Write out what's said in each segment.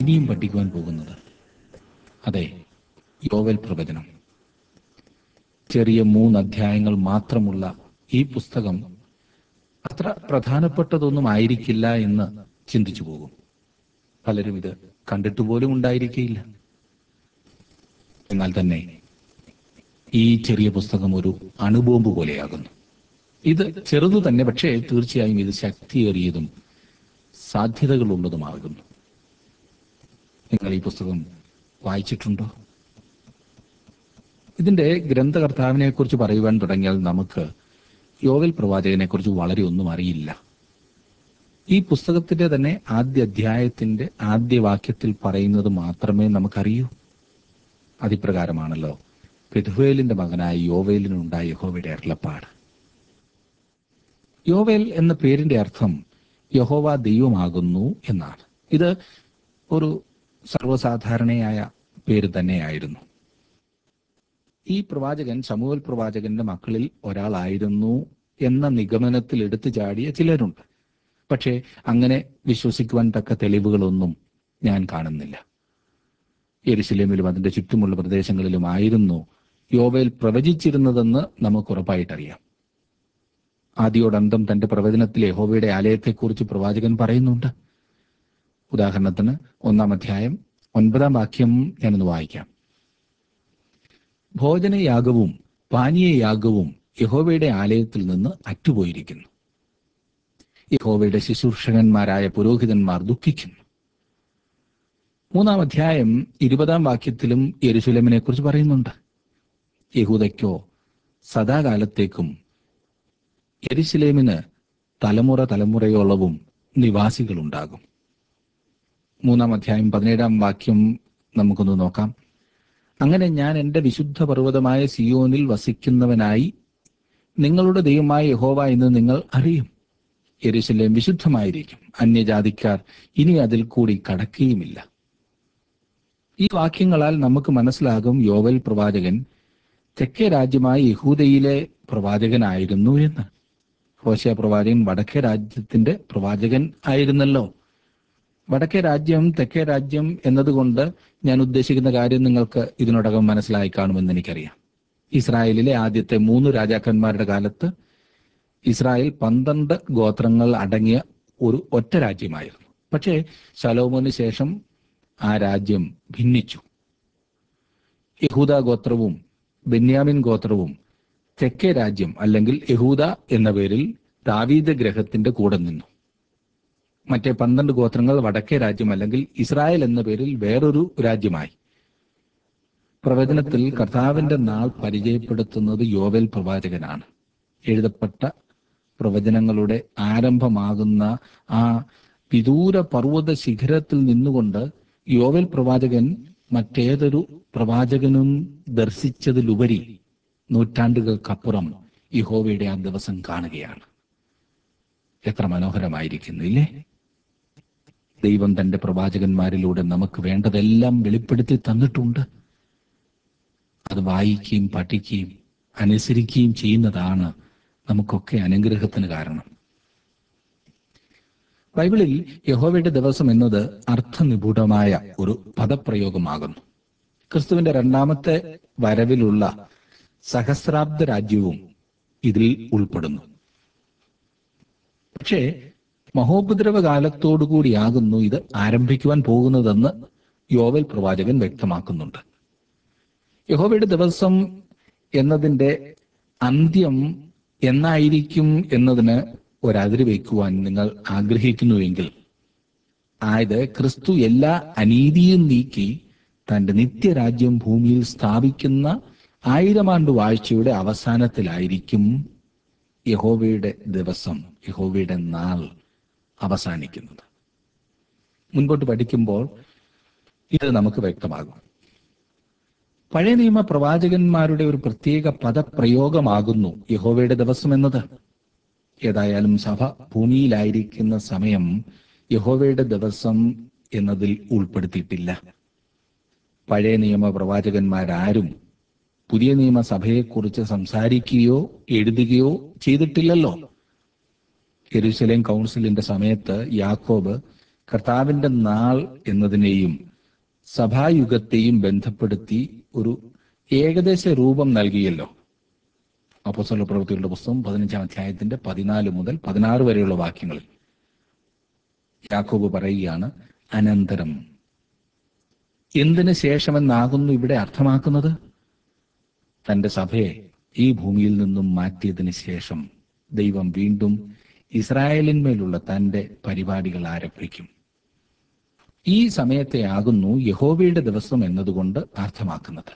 ഇനിയും പഠിക്കുവാൻ പോകുന്നത് അതെ യോവൽ പ്രവചനം ചെറിയ മൂന്ന് അധ്യായങ്ങൾ മാത്രമുള്ള ഈ പുസ്തകം അത്ര പ്രധാനപ്പെട്ടതൊന്നും ആയിരിക്കില്ല എന്ന് ചിന്തിച്ചു പോകും പലരും ഇത് കണ്ടിട്ട് പോലും ഉണ്ടായിരിക്കില്ല എന്നാൽ തന്നെ ഈ ചെറിയ പുസ്തകം ഒരു അണുബോംബ് പോലെയാകുന്നു ഇത് ചെറുതു തന്നെ പക്ഷേ തീർച്ചയായും ഇത് ശക്തിയേറിയതും സാധ്യതകളുള്ളതുമാകുന്നു നിങ്ങൾ ഈ പുസ്തകം വായിച്ചിട്ടുണ്ടോ ഇതിന്റെ ഗ്രന്ഥകർത്താവിനെ കുറിച്ച് പറയുവാൻ തുടങ്ങിയാൽ നമുക്ക് യോവൽ പ്രവാചകനെ കുറിച്ച് വളരെ ഒന്നും അറിയില്ല ഈ പുസ്തകത്തിന്റെ തന്നെ ആദ്യ അധ്യായത്തിന്റെ ആദ്യ വാക്യത്തിൽ പറയുന്നത് മാത്രമേ നമുക്കറിയൂ അതിപ്രകാരമാണല്ലോ പെതുവേലിന്റെ മകനായ യോവേലിനുണ്ടായ യഹോവയുടെ അരുളപ്പാട് യോവേൽ എന്ന പേരിന്റെ അർത്ഥം യഹോവ ദൈവമാകുന്നു എന്നാണ് ഇത് ഒരു സർവ്വസാധാരണയായ പേര് തന്നെയായിരുന്നു ഈ പ്രവാചകൻ സമൂഹൽ പ്രവാചകന്റെ മക്കളിൽ ഒരാളായിരുന്നു എന്ന നിഗമനത്തിൽ എടുത്തു ചാടിയ ചിലരുണ്ട് പക്ഷേ അങ്ങനെ വിശ്വസിക്കുവാൻ തക്ക തെളിവുകളൊന്നും ഞാൻ കാണുന്നില്ല യെരുശലേമിലും അതിന്റെ ചുറ്റുമുള്ള പ്രദേശങ്ങളിലുമായിരുന്നു യോവേൽ പ്രവചിച്ചിരുന്നതെന്ന് നമുക്ക് ഉറപ്പായിട്ടറിയാം ആദ്യോടന്തം തന്റെ പ്രവചനത്തിൽ യഹോവയുടെ ആലയത്തെക്കുറിച്ച് പ്രവാചകൻ പറയുന്നുണ്ട് ഉദാഹരണത്തിന് ഒന്നാം അധ്യായം ഒൻപതാം വാക്യം ഞാനൊന്ന് വായിക്കാം ഭോജനയാഗവും പാനീയയാഗവും യഹോവയുടെ ആലയത്തിൽ നിന്ന് അറ്റുപോയിരിക്കുന്നു യഹോവയുടെ ശുശ്രൂഷകന്മാരായ പുരോഹിതന്മാർ ദുഃഖിക്കുന്നു മൂന്നാം അധ്യായം ഇരുപതാം വാക്യത്തിലും യെരുശലമിനെ കുറിച്ച് പറയുന്നുണ്ട് യഹൂദയ്ക്കോ സദാകാലത്തേക്കും യെരുശലേമിന് തലമുറ തലമുറയോളവും നിവാസികളുണ്ടാകും മൂന്നാം അധ്യായം പതിനേഴാം വാക്യം നമുക്കൊന്ന് നോക്കാം അങ്ങനെ ഞാൻ എൻ്റെ വിശുദ്ധ പർവ്വതമായ സിയോനിൽ വസിക്കുന്നവനായി നിങ്ങളുടെ ദൈവമായ യഹോവ എന്ന് നിങ്ങൾ അറിയും യെരുശലേം വിശുദ്ധമായിരിക്കും അന്യജാതിക്കാർ ഇനി അതിൽ കൂടി കടക്കുകയുമില്ല ഈ വാക്യങ്ങളാൽ നമുക്ക് മനസ്സിലാകും യോവൽ പ്രവാചകൻ തെക്കേ രാജ്യമായ യഹൂദയിലെ പ്രവാചകനായിരുന്നു എന്ന് ഹോശയ പ്രവാചകൻ വടക്കേ രാജ്യത്തിന്റെ പ്രവാചകൻ ആയിരുന്നല്ലോ വടക്കേ രാജ്യം തെക്കേ രാജ്യം എന്നതുകൊണ്ട് ഞാൻ ഉദ്ദേശിക്കുന്ന കാര്യം നിങ്ങൾക്ക് ഇതിനോടകം മനസ്സിലായി കാണുമെന്ന് എനിക്കറിയാം ഇസ്രായേലിലെ ആദ്യത്തെ മൂന്ന് രാജാക്കന്മാരുടെ കാലത്ത് ഇസ്രായേൽ പന്ത്രണ്ട് ഗോത്രങ്ങൾ അടങ്ങിയ ഒരു ഒറ്റ രാജ്യമായിരുന്നു പക്ഷേ ശലോമോന് ശേഷം ആ രാജ്യം ഭിന്നിച്ചു യഹൂദ ഗോത്രവും ബെന്യാമിൻ ഗോത്രവും തെക്കേ രാജ്യം അല്ലെങ്കിൽ യഹൂദ എന്ന പേരിൽ ദാവീദ് ഗ്രഹത്തിന്റെ കൂടെ നിന്നു മറ്റേ പന്ത്രണ്ട് ഗോത്രങ്ങൾ വടക്കേ രാജ്യം അല്ലെങ്കിൽ ഇസ്രായേൽ എന്ന പേരിൽ വേറൊരു രാജ്യമായി പ്രവചനത്തിൽ കർത്താവിന്റെ നാൾ പരിചയപ്പെടുത്തുന്നത് യോവൽ പ്രവാചകനാണ് എഴുതപ്പെട്ട പ്രവചനങ്ങളുടെ ആരംഭമാകുന്ന ആ വിദൂര പർവ്വത ശിഖരത്തിൽ നിന്നുകൊണ്ട് യോവൽ പ്രവാചകൻ മറ്റേതൊരു പ്രവാചകനും ദർശിച്ചതിലുപരി നൂറ്റാണ്ടുകൾക്കപ്പുറം യഹോവയുടെ ആ ദിവസം കാണുകയാണ് എത്ര മനോഹരമായിരിക്കുന്നു ഇല്ലേ ദൈവം തന്റെ പ്രവാചകന്മാരിലൂടെ നമുക്ക് വേണ്ടതെല്ലാം വെളിപ്പെടുത്തി തന്നിട്ടുണ്ട് അത് വായിക്കുകയും പഠിക്കുകയും അനുസരിക്കുകയും ചെയ്യുന്നതാണ് നമുക്കൊക്കെ അനുഗ്രഹത്തിന് കാരണം ബൈബിളിൽ യഹോവയുടെ ദിവസം എന്നത് അർത്ഥനിപുടമായ ഒരു പദപ്രയോഗമാകുന്നു ക്രിസ്തുവിന്റെ രണ്ടാമത്തെ വരവിലുള്ള സഹസ്രാബ്ദ രാജ്യവും ഇതിൽ ഉൾപ്പെടുന്നു പക്ഷേ മഹോപദ്രവ കാലത്തോടുകൂടിയാകുന്നു ഇത് ആരംഭിക്കുവാൻ പോകുന്നതെന്ന് യോവൽ പ്രവാചകൻ വ്യക്തമാക്കുന്നുണ്ട് യഹോവയുടെ ദിവസം എന്നതിന്റെ അന്ത്യം എന്നായിരിക്കും എന്നതിന് ഒരതിര് വയ്ക്കുവാൻ നിങ്ങൾ ആഗ്രഹിക്കുന്നുവെങ്കിൽ ആയത് ക്രിസ്തു എല്ലാ അനീതിയും നീക്കി തന്റെ നിത്യരാജ്യം ഭൂമിയിൽ സ്ഥാപിക്കുന്ന ആയിരം ആണ്ട് വാഴ്ചയുടെ അവസാനത്തിലായിരിക്കും യഹോവയുടെ ദിവസം യഹോവയുടെ നാൾ അവസാനിക്കുന്നത് മുൻപോട്ട് പഠിക്കുമ്പോൾ ഇത് നമുക്ക് വ്യക്തമാകും പഴയ നിയമ പ്രവാചകന്മാരുടെ ഒരു പ്രത്യേക പദപ്രയോഗമാകുന്നു യഹോവയുടെ ദിവസം എന്നത് ഏതായാലും സഭ ഭൂമിയിലായിരിക്കുന്ന സമയം യഹോവയുടെ ദിവസം എന്നതിൽ ഉൾപ്പെടുത്തിയിട്ടില്ല പഴയ നിയമ പ്രവാചകന്മാരാരും പുതിയ നിയമസഭയെക്കുറിച്ച് സംസാരിക്കുകയോ എഴുതുകയോ ചെയ്തിട്ടില്ലല്ലോ യെരുശലേം കൗൺസിലിന്റെ സമയത്ത് യാക്കോബ് കർത്താവിന്റെ നാൾ എന്നതിനെയും സഭായുഗത്തെയും ബന്ധപ്പെടുത്തി ഒരു ഏകദേശ രൂപം നൽകിയല്ലോ അപ്പോസ്തല പ്രവൃത്തികളുടെ പുസ്തകം പതിനഞ്ചാം അധ്യായത്തിന്റെ പതിനാല് മുതൽ പതിനാറ് വരെയുള്ള വാക്യങ്ങളിൽ യാക്കോബ് പറയുകയാണ് അനന്തരം എന്തിനു ശേഷമെന്നാകുന്നു ഇവിടെ അർത്ഥമാക്കുന്നത് തന്റെ സഭയെ ഈ ഭൂമിയിൽ നിന്നും മാറ്റിയതിന് ശേഷം ദൈവം വീണ്ടും ഇസ്രായേലിന്മേലുള്ള തന്റെ പരിപാടികൾ ആരംഭിക്കും ഈ സമയത്തെ ആകുന്നു യഹോവയുടെ ദിവസം എന്നതുകൊണ്ട് അർത്ഥമാക്കുന്നത്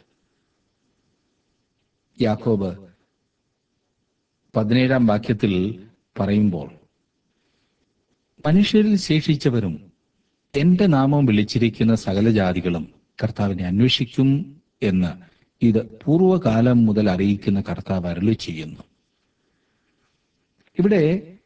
യാക്കോബ് പതിനേഴാം വാക്യത്തിൽ പറയുമ്പോൾ മനുഷ്യരിൽ ശേഷിച്ചവരും എന്റെ നാമം വിളിച്ചിരിക്കുന്ന സകല ജാതികളും കർത്താവിനെ അന്വേഷിക്കും എന്ന് ഇത് പൂർവകാലം മുതൽ അറിയിക്കുന്ന കർത്താവ് അരുളി ചെയ്യുന്നു ഇവിടെ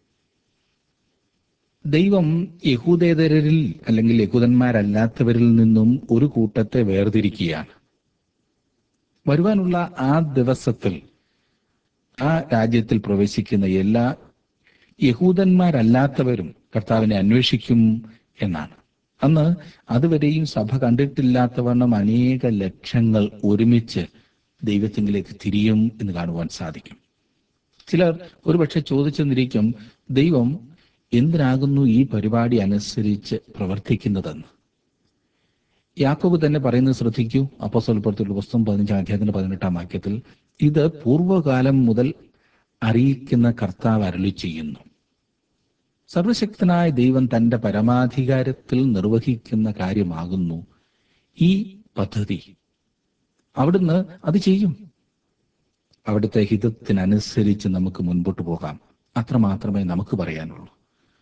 ദൈവം യഹൂദേതരിൽ അല്ലെങ്കിൽ യഹൂദന്മാരല്ലാത്തവരിൽ നിന്നും ഒരു കൂട്ടത്തെ വേർതിരിക്കുകയാണ് വരുവാനുള്ള ആ ദിവസത്തിൽ ആ രാജ്യത്തിൽ പ്രവേശിക്കുന്ന എല്ലാ യഹൂദന്മാരല്ലാത്തവരും കർത്താവിനെ അന്വേഷിക്കും എന്നാണ് അന്ന് അതുവരെയും സഭ കണ്ടിട്ടില്ലാത്തവണ്ണം അനേക ലക്ഷങ്ങൾ ഒരുമിച്ച് ദൈവത്തിങ്കിലേക്ക് തിരിയും എന്ന് കാണുവാൻ സാധിക്കും ചിലർ ഒരുപക്ഷെ ചോദിച്ചെന്നിരിക്കും ദൈവം എന്തിനാകുന്നു ഈ പരിപാടി അനുസരിച്ച് പ്രവർത്തിക്കുന്നതെന്ന് യാക്കോബ് തന്നെ പറയുന്നത് ശ്രദ്ധിക്കൂ അപ്പോസ്വലപ്പുറത്തുള്ള പുസ്തകം പതിനഞ്ചാം അധ്യായത്തിന്റെ പതിനെട്ടാം വാക്യത്തിൽ ഇത് പൂർവ്വകാലം മുതൽ അറിയിക്കുന്ന കർത്താവ് അരളി ചെയ്യുന്നു സർവശക്തനായ ദൈവം തന്റെ പരമാധികാരത്തിൽ നിർവഹിക്കുന്ന കാര്യമാകുന്നു ഈ പദ്ധതി അവിടുന്ന് അത് ചെയ്യും അവിടുത്തെ ഹിതത്തിനനുസരിച്ച് നമുക്ക് മുൻപോട്ട് പോകാം അത്രമാത്രമേ നമുക്ക് പറയാനുള്ളൂ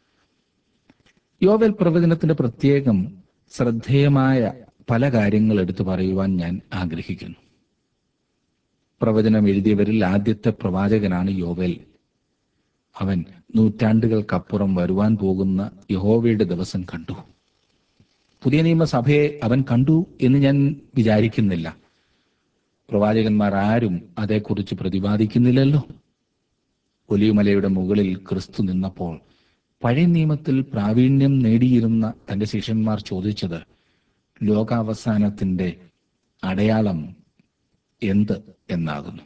യോവൽ പ്രവചനത്തിന്റെ പ്രത്യേകം ശ്രദ്ധേയമായ പല കാര്യങ്ങൾ എടുത്തു പറയുവാൻ ഞാൻ ആഗ്രഹിക്കുന്നു പ്രവചനം എഴുതിയവരിൽ ആദ്യത്തെ പ്രവാചകനാണ് യോവേൽ അവൻ നൂറ്റാണ്ടുകൾക്കപ്പുറം വരുവാൻ പോകുന്ന യഹോവയുടെ ദിവസം കണ്ടു പുതിയ നിയമസഭയെ അവൻ കണ്ടു എന്ന് ഞാൻ വിചാരിക്കുന്നില്ല പ്രവാചകന്മാർ ആരും അതേക്കുറിച്ച് പ്രതിപാദിക്കുന്നില്ലല്ലോ ഒലിയുമലയുടെ മുകളിൽ ക്രിസ്തു നിന്നപ്പോൾ പഴയ നിയമത്തിൽ പ്രാവീണ്യം നേടിയിരുന്ന തന്റെ ശിഷ്യന്മാർ ചോദിച്ചത് ലോകാവസാനത്തിന്റെ അടയാളം എന്ത് എന്നാകുന്നു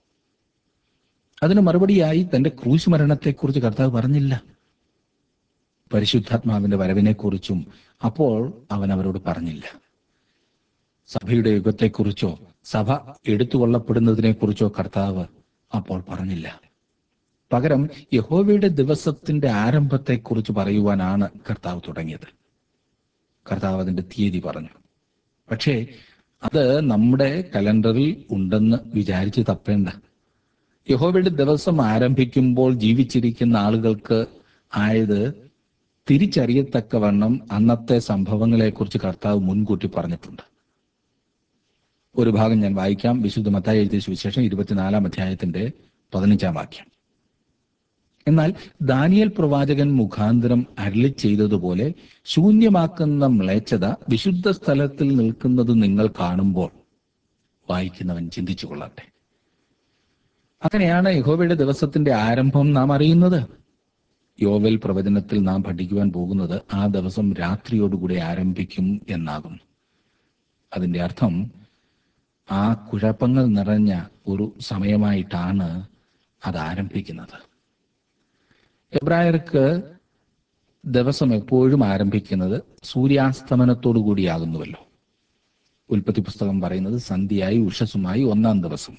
അതിന് മറുപടിയായി തന്റെ ക്രൂശ് മരണത്തെക്കുറിച്ച് കർത്താവ് പറഞ്ഞില്ല പരിശുദ്ധാത്മാവിന്റെ വരവിനെക്കുറിച്ചും അപ്പോൾ അവൻ അവരോട് പറഞ്ഞില്ല സഭയുടെ യുഗത്തെക്കുറിച്ചോ സഭ എടുത്തുകൊള്ളപ്പെടുന്നതിനെക്കുറിച്ചോ കർത്താവ് അപ്പോൾ പറഞ്ഞില്ല പകരം യഹോവയുടെ ദിവസത്തിന്റെ ആരംഭത്തെക്കുറിച്ച് പറയുവാനാണ് കർത്താവ് തുടങ്ങിയത് കർത്താവ് അതിന്റെ തീയതി പറഞ്ഞു പക്ഷേ അത് നമ്മുടെ കലണ്ടറിൽ ഉണ്ടെന്ന് വിചാരിച്ച് തപ്പേണ്ട യഹോവയുടെ ദിവസം ആരംഭിക്കുമ്പോൾ ജീവിച്ചിരിക്കുന്ന ആളുകൾക്ക് ആയത് തിരിച്ചറിയത്തക്കവണ്ണം അന്നത്തെ സംഭവങ്ങളെക്കുറിച്ച് കർത്താവ് മുൻകൂട്ടി പറഞ്ഞിട്ടുണ്ട് ഒരു ഭാഗം ഞാൻ വായിക്കാം വിശുദ്ധ മത്തായി എഴുതിയ സുവിശേഷം ഇരുപത്തിനാലാം അധ്യായത്തിന്റെ പതിനഞ്ചാം വാക്യം എന്നാൽ ദാനിയൽ പ്രവാചകൻ മുഖാന്തരം അരളി ചെയ്തതുപോലെ ശൂന്യമാക്കുന്ന മ്ലേച്ഛത വിശുദ്ധ സ്ഥലത്തിൽ നിൽക്കുന്നത് നിങ്ങൾ കാണുമ്പോൾ വായിക്കുന്നവൻ ചിന്തിച്ചു കൊള്ളട്ടെ അങ്ങനെയാണ് യഹോവയുടെ ദിവസത്തിന്റെ ആരംഭം നാം അറിയുന്നത് യോവൽ പ്രവചനത്തിൽ നാം പഠിക്കുവാൻ പോകുന്നത് ആ ദിവസം രാത്രിയോടുകൂടി ആരംഭിക്കും എന്നാകുന്നു അതിന്റെ അർത്ഥം ആ കുഴപ്പങ്ങൾ നിറഞ്ഞ ഒരു സമയമായിട്ടാണ് അത് ആരംഭിക്കുന്നത് എബ്രായർക്ക് ദിവസം എപ്പോഴും ആരംഭിക്കുന്നത് സൂര്യാസ്തമനത്തോടു കൂടിയാകുന്നുവല്ലോ ഉൽപ്പത്തി പുസ്തകം പറയുന്നത് സന്ധ്യയായി ഉഷസുമായി ഒന്നാം ദിവസം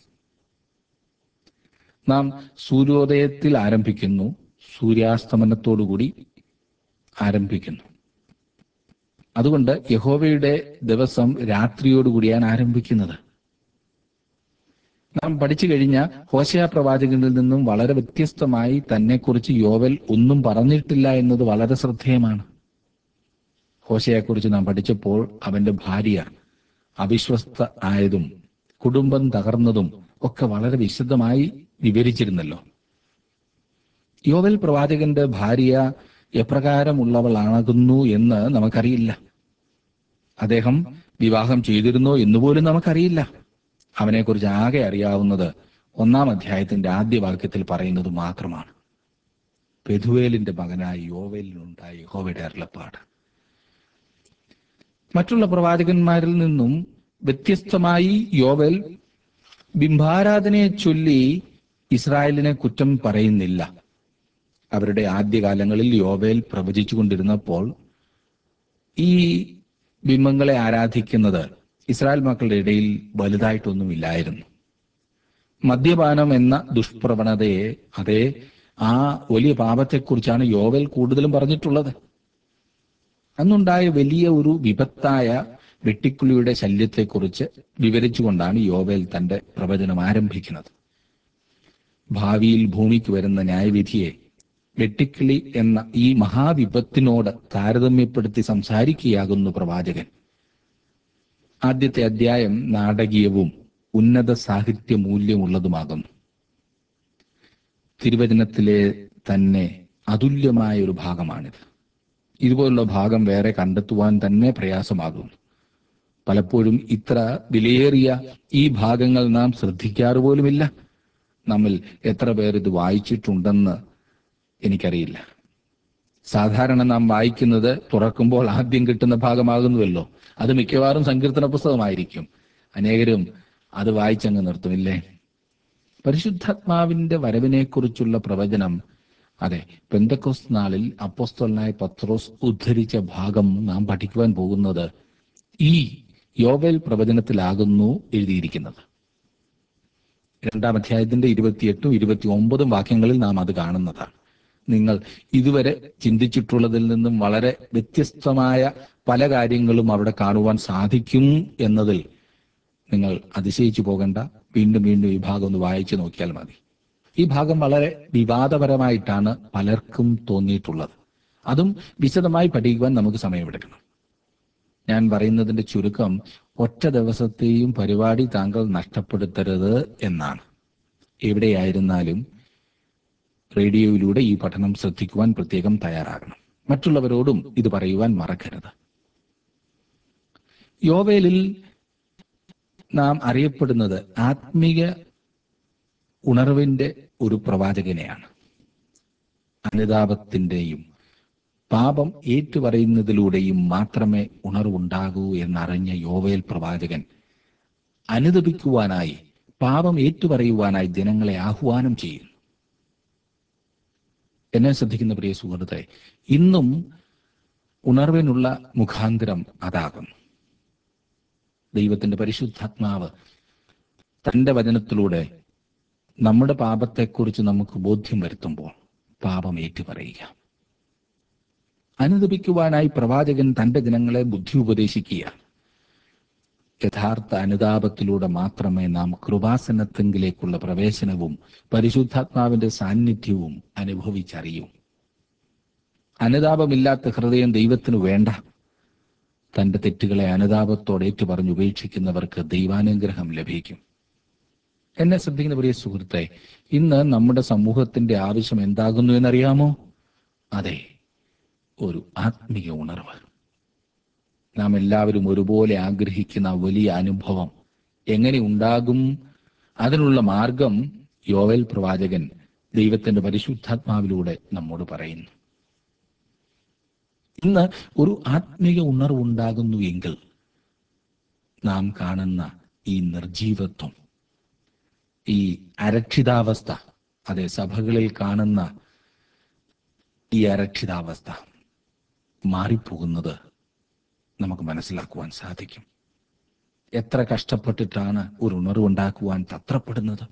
നാം സൂര്യോദയത്തിൽ ആരംഭിക്കുന്നു സൂര്യാസ്തമനത്തോടുകൂടി ആരംഭിക്കുന്നു അതുകൊണ്ട് യഹോവയുടെ ദിവസം രാത്രിയോടുകൂടിയാണ് ആരംഭിക്കുന്നത് നാം പഠിച്ചു കഴിഞ്ഞ ഹോശയ പ്രവാചകനിൽ നിന്നും വളരെ വ്യത്യസ്തമായി തന്നെക്കുറിച്ച് യോവൽ ഒന്നും പറഞ്ഞിട്ടില്ല എന്നത് വളരെ ശ്രദ്ധേയമാണ് ഹോശയെക്കുറിച്ച് നാം പഠിച്ചപ്പോൾ അവന്റെ ഭാര്യ അവിശ്വസ്ത ആയതും കുടുംബം തകർന്നതും ഒക്കെ വളരെ വിശദമായി വിവരിച്ചിരുന്നല്ലോ യോവൽ പ്രവാചകന്റെ ഭാര്യ എപ്രകാരമുള്ളവളാകുന്നു എന്ന് നമുക്കറിയില്ല അദ്ദേഹം വിവാഹം ചെയ്തിരുന്നോ എന്നുപോലും നമുക്കറിയില്ല അവനെക്കുറിച്ച് ആകെ അറിയാവുന്നത് ഒന്നാം അധ്യായത്തിന്റെ ആദ്യ വാക്യത്തിൽ പറയുന്നത് മാത്രമാണ് പെതുവേലിന്റെ മകനായ യോവേലിനുണ്ടായ യഹോവയുടെ അരുളപ്പാട് മറ്റുള്ള പ്രവാചകന്മാരിൽ നിന്നും വ്യത്യസ്തമായി യോവൽ ബിംബാരാധനയെ ചൊല്ലി ഇസ്രായേലിനെ കുറ്റം പറയുന്നില്ല അവരുടെ ആദ്യകാലങ്ങളിൽ യോവേൽ പ്രവചിച്ചുകൊണ്ടിരുന്നപ്പോൾ ഈ ബിംബങ്ങളെ ആരാധിക്കുന്നത് ഇസ്രായേൽ മക്കളുടെ ഇടയിൽ വലുതായിട്ടൊന്നുമില്ലായിരുന്നു മദ്യപാനം എന്ന ദുഷ്പ്രവണതയെ അതേ ആ വലിയ പാപത്തെക്കുറിച്ചാണ് യോവൽ കൂടുതലും പറഞ്ഞിട്ടുള്ളത് അന്നുണ്ടായ വലിയ ഒരു വിപത്തായ വെട്ടിക്കുളിയുടെ ശല്യത്തെക്കുറിച്ച് വിവരിച്ചുകൊണ്ടാണ് യോവേൽ തന്റെ പ്രവചനം ആരംഭിക്കുന്നത് ഭാവിയിൽ ഭൂമിക്ക് വരുന്ന ന്യായവിധിയെ വെട്ടിക്കിളി എന്ന ഈ മഹാവിപത്തിനോട് താരതമ്യപ്പെടുത്തി സംസാരിക്കുകയാകുന്നു പ്രവാചകൻ ആദ്യത്തെ അധ്യായം നാടകീയവും ഉന്നത സാഹിത്യ മൂല്യമുള്ളതുമാകുന്നു തിരുവചനത്തിലെ തന്നെ അതുല്യമായ ഒരു ഭാഗമാണിത് ഇതുപോലുള്ള ഭാഗം വേറെ കണ്ടെത്തുവാൻ തന്നെ പ്രയാസമാകുന്നു പലപ്പോഴും ഇത്ര വിലയേറിയ ഈ ഭാഗങ്ങൾ നാം ശ്രദ്ധിക്കാറ് പോലുമില്ല നമ്മിൽ എത്ര പേർ ഇത് വായിച്ചിട്ടുണ്ടെന്ന് എനിക്കറിയില്ല സാധാരണ നാം വായിക്കുന്നത് തുറക്കുമ്പോൾ ആദ്യം കിട്ടുന്ന ഭാഗമാകുന്നുവല്ലോ അത് മിക്കവാറും സങ്കീർത്തന പുസ്തകമായിരിക്കും അനേകരും അത് വായിച്ചങ്ങ് നിർത്തുമില്ലേ പരിശുദ്ധാത്മാവിന്റെ വരവിനെക്കുറിച്ചുള്ള പ്രവചനം അതെ പെന്തക്കോസ് നാളിൽ അപ്പോസ്തലനായ പത്രോസ് ഉദ്ധരിച്ച ഭാഗം നാം പഠിക്കുവാൻ പോകുന്നത് ഈ യോവേൽ പ്രവചനത്തിലാകുന്നു എഴുതിയിരിക്കുന്നത് രണ്ടാം അധ്യായത്തിന്റെ ഇരുപത്തിയെട്ടും ഇരുപത്തി ഒമ്പതും വാക്യങ്ങളിൽ നാം അത് കാണുന്നതാണ് നിങ്ങൾ ഇതുവരെ ചിന്തിച്ചിട്ടുള്ളതിൽ നിന്നും വളരെ വ്യത്യസ്തമായ പല കാര്യങ്ങളും അവിടെ കാണുവാൻ സാധിക്കും എന്നതിൽ നിങ്ങൾ അതിശയിച്ചു പോകണ്ട വീണ്ടും വീണ്ടും ഈ ഭാഗം ഒന്ന് വായിച്ചു നോക്കിയാൽ മതി ഈ ഭാഗം വളരെ വിവാദപരമായിട്ടാണ് പലർക്കും തോന്നിയിട്ടുള്ളത് അതും വിശദമായി പഠിക്കുവാൻ നമുക്ക് സമയമെടുക്കണം ഞാൻ പറയുന്നതിന്റെ ചുരുക്കം ഒറ്റ ദിവസത്തെയും പരിപാടി താങ്കൾ നഷ്ടപ്പെടുത്തരുത് എന്നാണ് എവിടെയായിരുന്നാലും റേഡിയോയിലൂടെ ഈ പഠനം ശ്രദ്ധിക്കുവാൻ പ്രത്യേകം തയ്യാറാകണം മറ്റുള്ളവരോടും ഇത് പറയുവാൻ മറക്കരുത് യോവേലിൽ നാം അറിയപ്പെടുന്നത് ആത്മീയ ഉണർവിന്റെ ഒരു പ്രവാചകനെയാണ് അനുതാപത്തിന്റെയും പാപം ഏറ്റുപറയുന്നതിലൂടെയും മാത്രമേ ഉണർവുണ്ടാകൂ എന്നറിഞ്ഞ യോവേൽ പ്രവാചകൻ അനുദപിക്കുവാനായി പാപം ഏറ്റുപറയുവാനായി ജനങ്ങളെ ആഹ്വാനം ചെയ്യുന്നു എന്നെ ശ്രദ്ധിക്കുന്ന പ്രിയ സുഹൃത്തെ ഇന്നും ഉണർവിനുള്ള മുഖാന്തരം അതാകുന്നു ദൈവത്തിന്റെ പരിശുദ്ധാത്മാവ് തന്റെ വചനത്തിലൂടെ നമ്മുടെ പാപത്തെക്കുറിച്ച് നമുക്ക് ബോധ്യം വരുത്തുമ്പോൾ പാപം ഏറ്റുപറയുക അനുദപിക്കുവാനായി പ്രവാചകൻ തന്റെ ജനങ്ങളെ ബുദ്ധി ഉപദേശിക്കുക യഥാർത്ഥ അനുതാപത്തിലൂടെ മാത്രമേ നാം കൃപാസനത്തെങ്കിലേക്കുള്ള പ്രവേശനവും പരിശുദ്ധാത്മാവിന്റെ സാന്നിധ്യവും അനുഭവിച്ചറിയൂ അനുതാപമില്ലാത്ത ഹൃദയം ദൈവത്തിന് വേണ്ട തന്റെ തെറ്റുകളെ അനുതാപത്തോടെ ഏറ്റുപറഞ്ഞ് ഉപേക്ഷിക്കുന്നവർക്ക് ദൈവാനുഗ്രഹം ലഭിക്കും എന്നെ ശ്രദ്ധിക്കുന്ന പ്രിയ സുഹൃത്തെ ഇന്ന് നമ്മുടെ സമൂഹത്തിന്റെ ആവശ്യം എന്താകുന്നു എന്നറിയാമോ അതെ ഒരു ആത്മീയ ഉണർവ് നാം എല്ലാവരും ഒരുപോലെ ആഗ്രഹിക്കുന്ന ആ വലിയ അനുഭവം എങ്ങനെ ഉണ്ടാകും അതിനുള്ള മാർഗം യോവൽ പ്രവാചകൻ ദൈവത്തിന്റെ പരിശുദ്ധാത്മാവിലൂടെ നമ്മോട് പറയുന്നു ഇന്ന് ഒരു ആത്മീയ ഉണർവ് ഉണ്ടാകുന്നു എങ്കിൽ നാം കാണുന്ന ഈ നിർജീവത്വം ഈ അരക്ഷിതാവസ്ഥ അതെ സഭകളിൽ കാണുന്ന ഈ അരക്ഷിതാവസ്ഥ മാറിപ്പോകുന്നത് നമുക്ക് മനസ്സിലാക്കുവാൻ സാധിക്കും എത്ര കഷ്ടപ്പെട്ടിട്ടാണ് ഒരു ഉണർവ് ഉണ്ടാക്കുവാൻ തത്രപ്പെടുന്നത്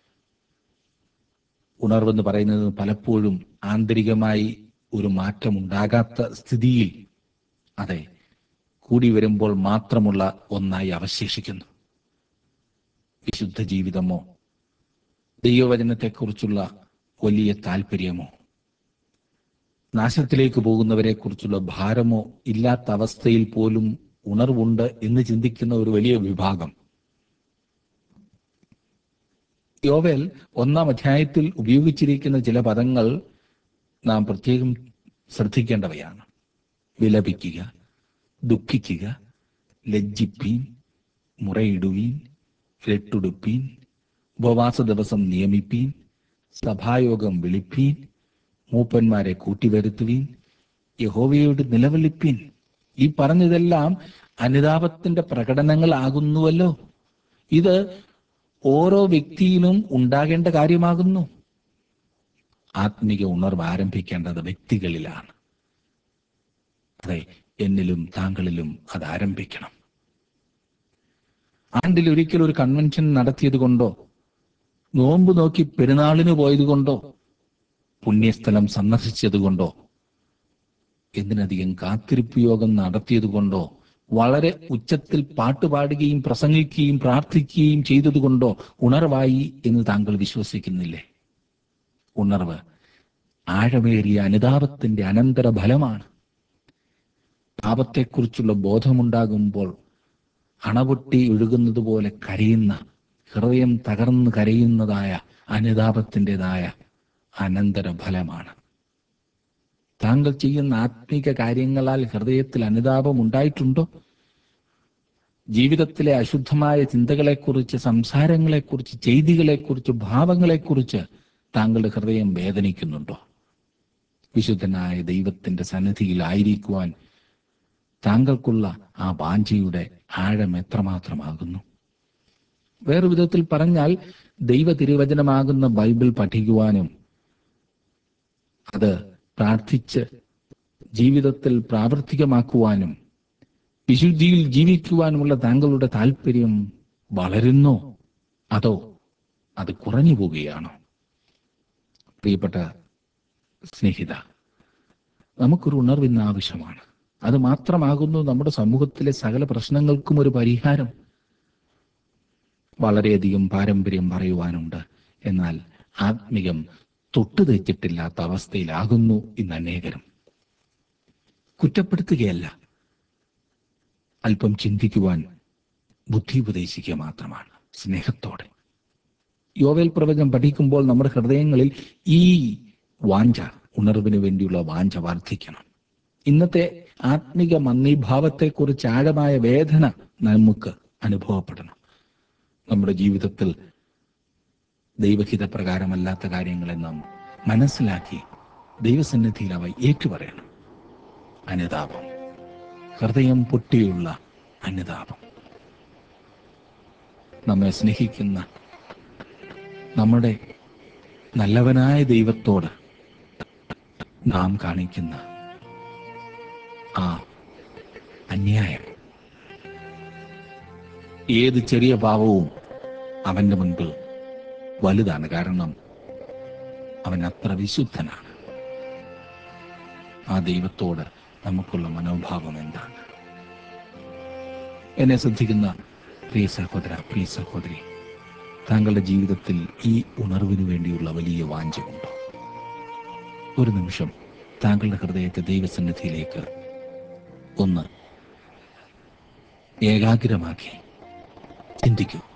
ഉണർവെന്ന് പറയുന്നത് പലപ്പോഴും ആന്തരികമായി ഒരു മാറ്റം ഉണ്ടാകാത്ത സ്ഥിതിയിൽ അതെ കൂടി വരുമ്പോൾ മാത്രമുള്ള ഒന്നായി അവശേഷിക്കുന്നു വിശുദ്ധ ജീവിതമോ ദൈവവചനത്തെക്കുറിച്ചുള്ള വലിയ താല്പര്യമോ നാശത്തിലേക്ക് പോകുന്നവരെ കുറിച്ചുള്ള ഭാരമോ ഇല്ലാത്ത അവസ്ഥയിൽ പോലും ഉണർവുണ്ട് എന്ന് ചിന്തിക്കുന്ന ഒരു വലിയ വിഭാഗം യോവേൽ ഒന്നാം അധ്യായത്തിൽ ഉപയോഗിച്ചിരിക്കുന്ന ചില പദങ്ങൾ നാം പ്രത്യേകം ശ്രദ്ധിക്കേണ്ടവയാണ് വിലപിക്കുക ദുഃഖിക്കുക ലജ്ജിപ്പീൻ മുറയിടുവീൻ രട്ടുടുപ്പീൻ ഉപവാസ ദിവസം നിയമിപ്പീൻ സഭായോഗം വിളിപ്പീൻ മൂപ്പന്മാരെ കൂട്ടിവരുത്തുവീൻ യഹോവയോട് നിലവിളിപ്പീൻ ഈ പറഞ്ഞതെല്ലാം അനുതാപത്തിന്റെ പ്രകടനങ്ങളാകുന്നുവല്ലോ ഇത് ഓരോ വ്യക്തിയിലും ഉണ്ടാകേണ്ട കാര്യമാകുന്നു ആത്മിക ഉണർവ് ആരംഭിക്കേണ്ടത് വ്യക്തികളിലാണ് അതെ എന്നിലും താങ്കളിലും അത് ആരംഭിക്കണം ആണ്ടിൽ ഒരിക്കൽ ഒരു കൺവെൻഷൻ നടത്തിയത് കൊണ്ടോ നോമ്പ് നോക്കി പെരുന്നാളിന് പോയത് കൊണ്ടോ പുണ്യസ്ഥലം സന്ദർശിച്ചത് കൊണ്ടോ എന്തിനധികം കാത്തിരിപ്പ് യോഗം നടത്തിയത് കൊണ്ടോ വളരെ ഉച്ചത്തിൽ പാട്ടുപാടുകയും പ്രസംഗിക്കുകയും പ്രാർത്ഥിക്കുകയും ചെയ്തതുകൊണ്ടോ ഉണർവായി എന്ന് താങ്കൾ വിശ്വസിക്കുന്നില്ലേ ഉണർവ് ആഴമേറിയ അനുതാപത്തിന്റെ അനന്തര ഫലമാണ് പാപത്തെക്കുറിച്ചുള്ള ബോധമുണ്ടാകുമ്പോൾ അണപൊട്ടി ഒഴുകുന്നത് പോലെ കരയുന്ന ഹൃദയം തകർന്ന് കരയുന്നതായ അനുതാപത്തിൻ്റെതായ അനന്തര ഫലമാണ് താങ്കൾ ചെയ്യുന്ന ആത്മീക കാര്യങ്ങളാൽ ഹൃദയത്തിൽ അനുതാപം ഉണ്ടായിട്ടുണ്ടോ ജീവിതത്തിലെ അശുദ്ധമായ ചിന്തകളെക്കുറിച്ച് സംസാരങ്ങളെക്കുറിച്ച് ചെയ്തികളെക്കുറിച്ച് ഭാവങ്ങളെക്കുറിച്ച് താങ്കളുടെ ഹൃദയം വേദനിക്കുന്നുണ്ടോ വിശുദ്ധനായ ദൈവത്തിന്റെ സന്നിധിയിൽ ആയിരിക്കുവാൻ താങ്കൾക്കുള്ള ആ വാഞ്ചയുടെ ആഴം എത്രമാത്രമാകുന്നു വേറൊരു വിധത്തിൽ പറഞ്ഞാൽ ദൈവ തിരുവചനമാകുന്ന ബൈബിൾ പഠിക്കുവാനും അത് പ്രാർത്ഥിച്ച് ജീവിതത്തിൽ പ്രാവർത്തികമാക്കുവാനും വിശുദ്ധിയിൽ ജീവിക്കുവാനുമുള്ള താങ്കളുടെ താല്പര്യം വളരുന്നോ അതോ അത് കുറഞ്ഞു പോവുകയാണോ പ്രിയപ്പെട്ട സ്നേഹിത നമുക്കൊരു ഉണർവിന്ന് ആവശ്യമാണ് അത് മാത്രമാകുന്നു നമ്മുടെ സമൂഹത്തിലെ സകല പ്രശ്നങ്ങൾക്കും ഒരു പരിഹാരം വളരെയധികം പാരമ്പര്യം പറയുവാനുണ്ട് എന്നാൽ ആത്മികം തൊട്ടു തെച്ചിട്ടില്ലാത്ത അവസ്ഥയിലാകുന്നു ഇന്ന് അനേകരും കുറ്റപ്പെടുത്തുകയല്ല അല്പം ചിന്തിക്കുവാൻ ബുദ്ധി ഉപദേശിക്കുക മാത്രമാണ് സ്നേഹത്തോടെ യോവേൽ പ്രവചനം പഠിക്കുമ്പോൾ നമ്മുടെ ഹൃദയങ്ങളിൽ ഈ വാഞ്ച ഉണർവിന് വേണ്ടിയുള്ള വാഞ്ച വർദ്ധിക്കണം ഇന്നത്തെ ആത്മിക മന്ദീഭാവത്തെക്കുറിച്ച് ആഴമായ വേദന നമുക്ക് അനുഭവപ്പെടണം നമ്മുടെ ജീവിതത്തിൽ ദൈവഹിത പ്രകാരമല്ലാത്ത കാര്യങ്ങളെ നാം മനസ്സിലാക്കി ദൈവസന്നിധിയിൽ അവ ഏറ്റുപറയണം അനുതാപം ഹൃദയം പൊട്ടിയുള്ള അനുതാപം നമ്മെ സ്നേഹിക്കുന്ന നമ്മുടെ നല്ലവനായ ദൈവത്തോട് നാം കാണിക്കുന്ന ആ അന്യായം ഏത് ചെറിയ പാവവും അവന്റെ മുൻപിൽ വലുതാണ് കാരണം അവൻ അത്ര വിശുദ്ധനാണ് ആ ദൈവത്തോട് നമുക്കുള്ള മനോഭാവം എന്താണ് എന്നെ ശ്രദ്ധിക്കുന്ന പ്രിയ സഹോദര പ്രിയ സഹോദരി താങ്കളുടെ ജീവിതത്തിൽ ഈ ഉണർവിന് വേണ്ടിയുള്ള വലിയ വാഞ്ചയുണ്ടോ ഒരു നിമിഷം താങ്കളുടെ ഹൃദയത്തെ ദൈവസന്നിധിയിലേക്ക് ഒന്ന് ഏകാഗ്രമാക്കി ചിന്തിക്കൂ